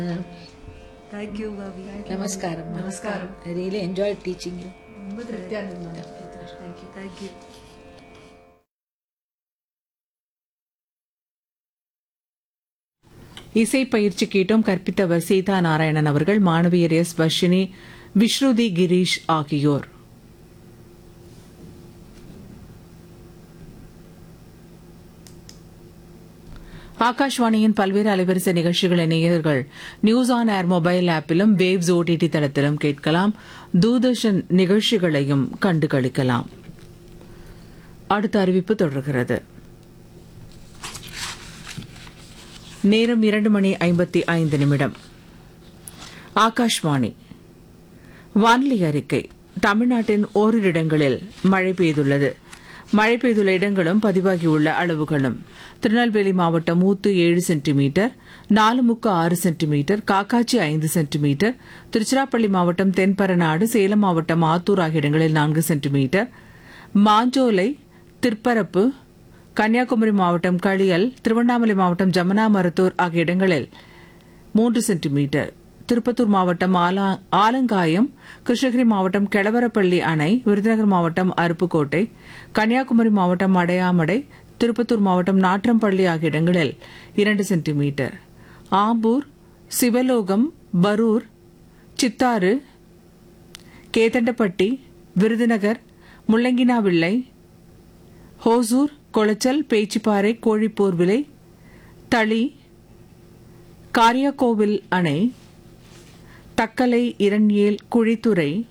thank you Bobby ನಮಸ್ಕಾರ ನಮಸ್ಕಾರ I really enjoy teaching you ತುಂಬ ತೃಪ್ತಿ ಆಗಿದೆ ಥ್ಯಾಂಕ್ ಯು ಥ್ಯಾಂಕ್ ಯು இசை பயிற்சி கேட்டோம் கற்பித்தவர் சீதா நாராயணன் அவர்கள் மாணவியர் எஸ் வர்ஷினி விஸ்ருதி கிரீஷ் ஆகியோர் ஆகாஷ்வாணியின் பல்வேறு அலைவரிசை நிகழ்ச்சிகளை நேயர்கள் நியூஸ் ஆன் ஏர் மொபைல் ஆப்பிலும் வேவ்ஸ் ஓடிடி தளத்திலும் கேட்கலாம் தூர்தர்ஷன் நிகழ்ச்சிகளையும் கண்டு களிக்கலாம் அடுத்த அறிவிப்பு தொடர்கிறது நேரம் இரண்டு மணி ஐம்பத்தி ஐந்து நிமிடம் ஆகாஷ்வாணி வானிலை அறிக்கை தமிழ்நாட்டின் ஓரிரு இடங்களில் மழை பெய்துள்ளது மழை பெய்துள்ள இடங்களும் பதிவாகியுள்ள அளவுகளும் திருநெல்வேலி மாவட்டம் ஊத்து ஏழு சென்டிமீட்டர் நாலுமுக்கு ஆறு சென்டிமீட்டர் காக்காச்சி ஐந்து சென்டிமீட்டர் திருச்சிராப்பள்ளி மாவட்டம் தென்பரநாடு சேலம் மாவட்டம் ஆத்தூர் ஆகிய இடங்களில் நான்கு சென்டிமீட்டர் மாஞ்சோலை திருப்பரப்பு கன்னியாகுமரி மாவட்டம் களியல் திருவண்ணாமலை மாவட்டம் ஜமுனா மருத்தூர் ஆகிய இடங்களில் மூன்று சென்டிமீட்டர் திருப்பத்தூர் மாவட்டம் ஆலா- ஆலங்காயம் கிருஷ்ணகிரி மாவட்டம் கெளவரப்பள்ளி அணை விருதுநகர் மாவட்டம் அருப்புக்கோட்டை கன்னியாகுமரி மாவட்டம் அடையாமடை திருப்பத்தூர் மாவட்டம் நாற்றம்பள்ளி ஆகிய இடங்களில் இரண்டு சென்டிமீட்டர் ஆம்பூர் சிவலோகம் பரூர் சித்தாறு கேதண்டப்பட்டி விருதுநகர் முள்ளங்கினாவிள்ளை ஹோசூர் கொளச்சல் பேச்சிப்பாறை கோழிப்போர் விலை தளி காரியாக்கோவில் அணை தக்கலை இரண்யேல் குழித்துறை